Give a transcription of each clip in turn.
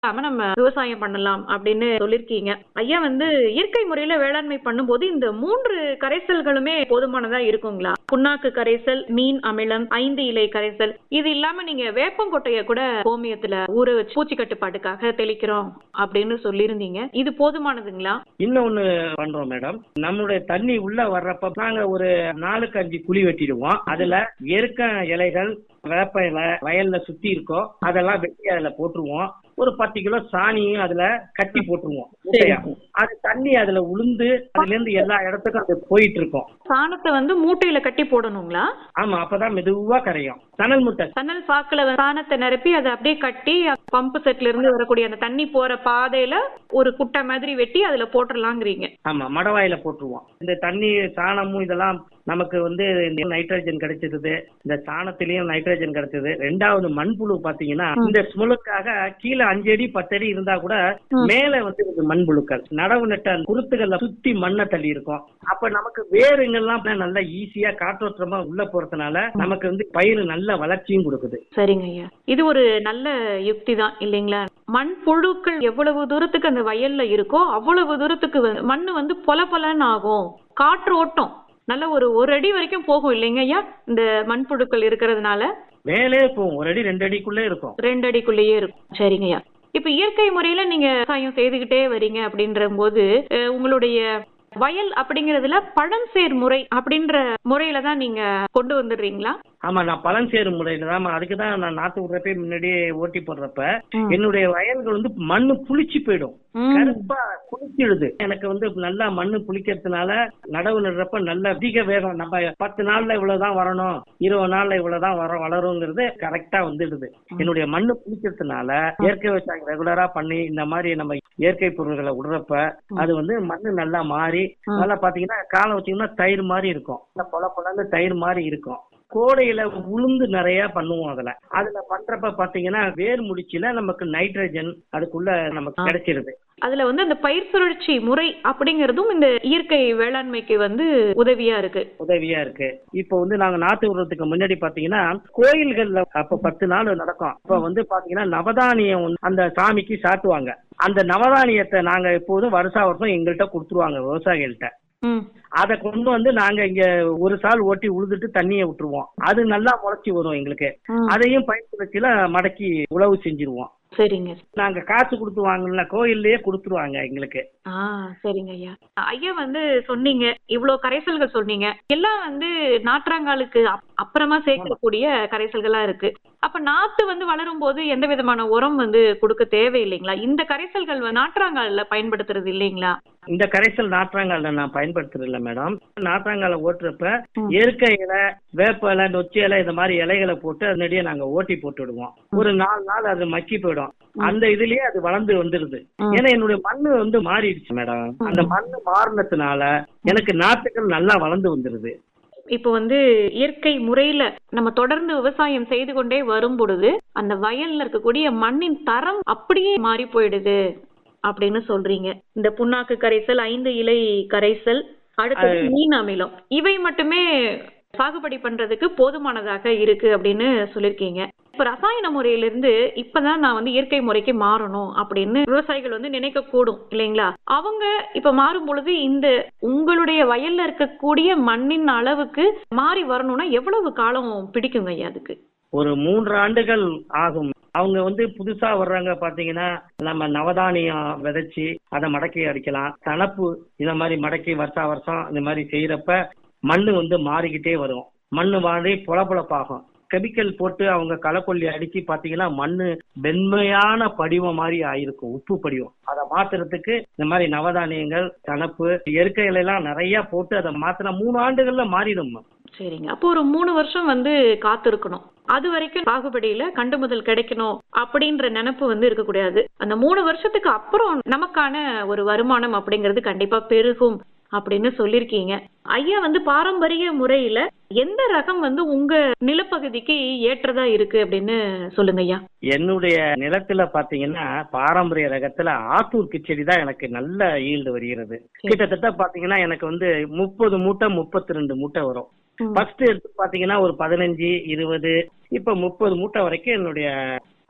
இல்லாம நம்ம விவசாயம் பண்ணலாம் அப்படின்னு சொல்லிருக்கீங்க ஐயா வந்து இயற்கை முறையில வேளாண்மை பண்ணும்போது இந்த மூன்று கரைசல்களுமே போதுமானதா இருக்குங்களா புண்ணாக்கு கரைசல் மீன் அமிலம் ஐந்து இலை கரைசல் இது இல்லாம நீங்க வேப்பங்கொட்டைய கூட கோமியத்துல ஊற வச்சு பூச்சி கட்டுப்பாட்டுக்காக தெளிக்கிறோம் அப்படின்னு சொல்லியிருந்தீங்க இது போதுமானதுங்களா இன்னொன்னு பண்றோம் மேடம் நம்மளுடைய தண்ணி உள்ள வர்றப்ப நாங்க ஒரு நாலுக்கு அஞ்சு குழி வெட்டிடுவோம் அதுல எருக்க இலைகள் வேப்ப இலை வயல்ல சுத்தி இருக்கோ அதெல்லாம் வெட்டி அதுல போட்டுருவோம் ஒரு பத்து கிலோ சாணியும் அதுல கட்டி போட்டுருவோம் மூட்டையா. அது தண்ணி அதுல உளுந்து அதுல இருந்து எல்லா இடத்துக்கும் அது போயிட்டு இருக்கும் சாணத்தை வந்து மூட்டையில கட்டி போடணுங்களா ஆமா அப்பதான் மெதுவா கரையும் சணல் முட்டை சன்னல் சாக்குல சாணத்தை நிரப்பி அதை அப்படியே கட்டி பம்பு செட்ல இருந்து வரக்கூடிய அந்த தண்ணி போற பாதையில ஒரு குட்டை மாதிரி வெட்டி அதுல போட்டுடலாங்கிறீங்க ஆமா மடவாயில போட்டுருவோம் இந்த தண்ணி சாணமும் இதெல்லாம் நமக்கு வந்து இந்த நைட்ரஜன் கிடைச்சிருது இந்த சாணத்திலயும் நைட்ரஜன் கிடைச்சது ரெண்டாவது மண்புழு பாத்தீங்கன்னா இந்த ஸ்முலுக்காக கீழே அஞ்சு அடி பத்து அடி இருந்தா கூட மேல வந்து இது மண்புழுக்கள் நடவு நட்ட குருத்துகள்ல சுத்தி மண்ணை தள்ளி இருக்கும் அப்ப நமக்கு வேருங்கெல்லாம் நல்லா ஈஸியா காற்றோட்டமா உள்ள போறதுனால நமக்கு வந்து பயிர் நல்ல வளர்ச்சியும் கொடுக்குது சரிங்க ஐயா இது ஒரு நல்ல யுக்தி தான் இல்லைங்களா மண் புழுக்கள் எவ்வளவு தூரத்துக்கு அந்த வயல்ல இருக்கோ அவ்வளவு தூரத்துக்கு வந்து மண்ணு வந்து பொல பொலன்னு ஆகும் காற்று ஓட்டம் நல்ல ஒரு ஒரு அடி வரைக்கும் போகும் இல்லைங்க ஐயா இந்த மண்புழுக்கள் இருக்கிறதுனால மேலே போகும் ஒரு அடி ரெண்டு அடிக்குள்ளே இருக்கும் ரெண்டு அடிக்குள்ளேயே இருக்கும் சரிங்க ஐயா இப்ப இயற்கை முறையில நீங்க விவசாயம் செய்துகிட்டே வரீங்க அப்படின்ற போது அஹ், உங்களுடைய வயல் அப்படிங்கறதுல பழஞ்சேர் முறை அப்படின்ற முறையில தான் நீங்க கொண்டு வந்துடுறீங்களா ஆமா நான் பலன் சேரும் முறையில தான் அதுக்கு தான் நான் நாத்து விடுறப்ப முன்னாடியே ஓட்டி போடுறப்ப ம். என்னுடைய வயல்கள் வந்து மண்ணு புளிச்சு போயிடும் ம். கருப்பா புளிச்சிடுது எனக்கு வந்து நல்லா மண்ணு புளிக்கிறதுனால நடவு நடுறப்ப நல்ல அதிக வேகம் நம்ம பத்து நாள்ல இவ்வளவுதான் வரணும் இருபது நாள்ல இவ்வளவுதான் வர வளருங்கிறது கரெக்டா வந்துடுது என்னுடைய மண்ணு புளிக்கிறதுனால இயற்கை விவசாயம் ரெகுலரா பண்ணி இந்த மாதிரி நம்ம இயற்கை பொருள்களை விடுறப்ப அது வந்து மண்ணு நல்லா மாறி நல்லா பாத்தீங்கன்னா காலம் வச்சீங்கன்னா தயிர் மாதிரி இருக்கும் நல்லா பொல பொலன்னு தயிர் மாதிரி இருக்கும் கோடையில உளுந்து நிறைய பண்ணுவோம் அதுல அதுல பண்றப்ப பாத்தீங்கன்னா வேர் முடிச்சுல நமக்கு நைட்ரஜன் அதுக்குள்ள நமக்கு கிடைச்சிருது அதுல வந்து அந்த பயிர் சுழற்சி முறை அப்படிங்கறதும் இந்த இயற்கை வேளாண்மைக்கு வந்து உதவியா இருக்கு உதவியா இருக்கு இப்போ வந்து நாங்க நாத்து விடுறதுக்கு முன்னாடி பாத்தீங்கன்னா கோயில்கள்ல அப்ப பத்து நாள் நடக்கும் அப்ப வந்து பாத்தீங்கன்னா நவதானியம் வந்து அந்த சாமிக்கு சாட்டுவாங்க அந்த நவதானியத்தை நாங்க எப்போதும் வருஷா வருஷம் எங்கள்கிட்ட கொடுத்துருவாங்க விவசாயிகள்கிட்ட ம் அதை கொண்டு வந்து நாங்க இங்க ஒரு சால் ஓட்டி உழுதுட்டு தண்ணியை விட்டுருவோம் அது நல்லா முளைச்சி வரும் எங்களுக்கு ம். அதையும் பயன்படுத்தில மடக்கி உழவு செஞ்சிருவோம் சரிங்க நாங்க காசு கொடுத்து வாங்கல கோயில்லயே கொடுத்துருவாங்க எங்களுக்கு ஆ சரிங்க ஐயா ஐயா வந்து சொன்னீங்க இவ்ளோ கரைசல்கள் சொன்னீங்க எல்லாம் வந்து நாற்றாங்காலுக்கு அப்- அப்புறமா சேர்க்கக்கூடிய கரைசல்களா இருக்கு அப்ப நாத்து வந்து வளரும் போது எந்த விதமான உரம் வந்து கொடுக்க தேவையில்லைங்களா இந்த கரைசல்கள் வந்து நாற்றாங்கால்ல பயன்படுத்துறது இல்லைங்களா இந்த கரைசல் நாற்றாங்கால நான் பயன்படுத்துறது இல்ல மேடம் நாற்றாங்கால ஓட்டுறப்ப ம். எருக்க இலை வேப்ப இலை நொச்சி இலை இந்த மாதிரி இலைகளை போட்டு அதனடியே நாங்க ஓட்டி போட்டு விடுவோம் ஒரு நாலு நாள் அது மக்கி போயிடும் அந்த இதுலயே அது வளர்ந்து வந்துருது ம். ஏன்னா என்னுடைய மண்ணு வந்து மாறிடுச்சு மேடம் அந்த மண்ணு மாறினதுனால எனக்கு நாத்துக்கள் நல்லா வளர்ந்து வந்துருது இப்போ வந்து இயற்கை முறையில நம்ம தொடர்ந்து விவசாயம் செய்து கொண்டே வரும் பொழுது அந்த வயல்ல இருக்கக்கூடிய மண்ணின் தரம் அப்படியே மாறி போயிடுது அப்படின்னு சொல்றீங்க இந்த புண்ணாக்கு கரைசல் ஐந்து இலை கரைசல் அடுத்தது மீன் அமிலம் இவை மட்டுமே சாகுபடி பண்றதுக்கு போதுமானதாக இருக்கு அப்படின்னு சொல்லிருக்கீங்க இப்ப ரசாயன முறையிலிருந்து இப்பதான் நான் வந்து இயற்கை முறைக்கு மாறணும் அப்படின்னு விவசாயிகள் வந்து நினைக்க கூடும் இல்லைங்களா அவங்க இப்ப மாறும் பொழுது இந்த உங்களுடைய வயல்ல இருக்கக்கூடிய மண்ணின் அளவுக்கு மாறி வரணும்னா எவ்வளவு காலம் பிடிக்குங்க ஐயா அதுக்கு ஒரு மூன்று ஆண்டுகள் ஆகும் அவங்க வந்து புதுசா வர்றாங்க பாத்தீங்கன்னா நம்ம நவதானியம் விதைச்சு அதை மடக்கி அடிக்கலாம் தனப்பு இந்த மாதிரி மடக்கி வருஷா வருஷம் இந்த மாதிரி செய்யறப்ப மண்ணு வந்து மாறிக்கிட்டே வரும் மண்ணு மாறி பொலப்பொலப்பாகும் கெமிக்கல் போட்டு அவங்க களைக்கொல்லி அடிச்சு பாத்தீங்கன்னா மண்ணு வெண்மையான படிவம் மாதிரி ஆயிருக்கும் உப்பு படிவம் அதை மாத்துறதுக்கு இந்த மாதிரி நவதானியங்கள் தனப்பு இயற்கை எல்லாம் நிறைய போட்டு அதை மாத்தினா மூணு ஆண்டுகள்ல மாறிடும் சரிங்க அப்போ ஒரு மூணு வருஷம் வந்து காத்திருக்கணும் அது வரைக்கும் சாகுபடியில கண்டு முதல் கிடைக்கணும் அப்படின்ற நினைப்பு வந்து இருக்கக்கூடாது அந்த மூணு வருஷத்துக்கு அப்புறம் நமக்கான ஒரு வருமானம் அப்படிங்கிறது கண்டிப்பா பெருகும் அப்படின்னு சொல்லிருக்கீங்க ஐயா வந்து பாரம்பரிய முறையில எந்த ரகம் வந்து உங்க நிலப்பகுதிக்கு ஏற்றதா இருக்கு அப்படின்னு சொல்லுங்க ஐயா என்னுடைய நிலத்துல பாத்தீங்கன்னா பாரம்பரிய ரகத்துல ஆத்தூர் கிச்சடி தான் எனக்கு நல்ல ஈல்டு வருகிறது கிட்டத்தட்ட பாத்தீங்கன்னா எனக்கு வந்து முப்பது மூட்டை முப்பத்தி ரெண்டு மூட்டை வரும் ம். ஃபர்ஸ்ட் எடுத்து பாத்தீங்கன்னா ஒரு பதினஞ்சு இருபது இப்ப முப்பது மூட்டை வரைக்கும் என்னுடைய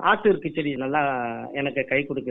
ஆட்டு இருக்கு செடி நல்லா எனக்கு கை கொடுக்குது